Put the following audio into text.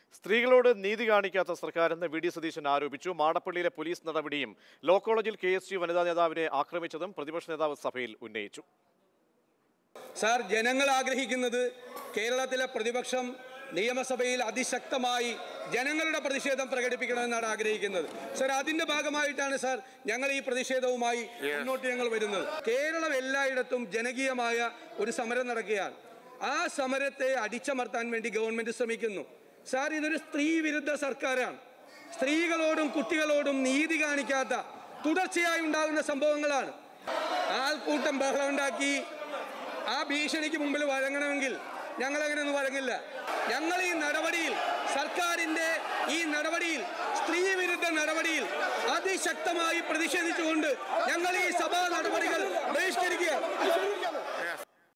സ്ത്രീകളോട് നീതി കാണിക്കാത്ത സർക്കാരെന്ന് വി ഡി സതീശൻ ആരോപിച്ചു മാടപ്പള്ളിയിലെ പോലീസ് നടപടിയും ലോ കോളേജിൽ കെ എസ് യു വനിതാ നേതാവിനെ ആക്രമിച്ചതും പ്രതിപക്ഷ നേതാവ് സഭയിൽ ഉന്നയിച്ചു സാർ ജനങ്ങൾ ആഗ്രഹിക്കുന്നത് കേരളത്തിലെ പ്രതിപക്ഷം നിയമസഭയിൽ അതിശക്തമായി ജനങ്ങളുടെ പ്രതിഷേധം പ്രകടിപ്പിക്കണമെന്നാണ് ആഗ്രഹിക്കുന്നത് സാർ അതിന്റെ ഭാഗമായിട്ടാണ് സാർ ഞങ്ങൾ ഈ പ്രതിഷേധവുമായി മുന്നോട്ട് ഞങ്ങൾ വരുന്നത് കേരളം എല്ലായിടത്തും ജനകീയമായ ഒരു സമരം നടക്കുകയാണ് ആ സമരത്തെ അടിച്ചമർത്താൻ വേണ്ടി ഗവൺമെന്റ് ശ്രമിക്കുന്നു സാർ ഇതൊരു സ്ത്രീ വിരുദ്ധ സർക്കാരാണ് സ്ത്രീകളോടും കുട്ടികളോടും നീതി കാണിക്കാത്ത തുടർച്ചയായി ഉണ്ടാകുന്ന സംഭവങ്ങളാണ് ആൾക്കൂട്ടം ബഹളമുണ്ടാക്കി ആ ഭീഷണിക്ക് മുമ്പിൽ വഴങ്ങണമെങ്കിൽ ഞങ്ങൾ അങ്ങനെയൊന്നും വഴങ്ങില്ല ഞങ്ങൾ ഈ നടപടിയിൽ സർക്കാരിന്റെ ഈ നടപടിയിൽ സ്ത്രീ വിരുദ്ധ നടപടിയിൽ അതിശക്തമായി പ്രതിഷേധിച്ചുകൊണ്ട് ഞങ്ങൾ ഈ സഭാ നടപടികൾ ബഹിഷ്കരിക്കുക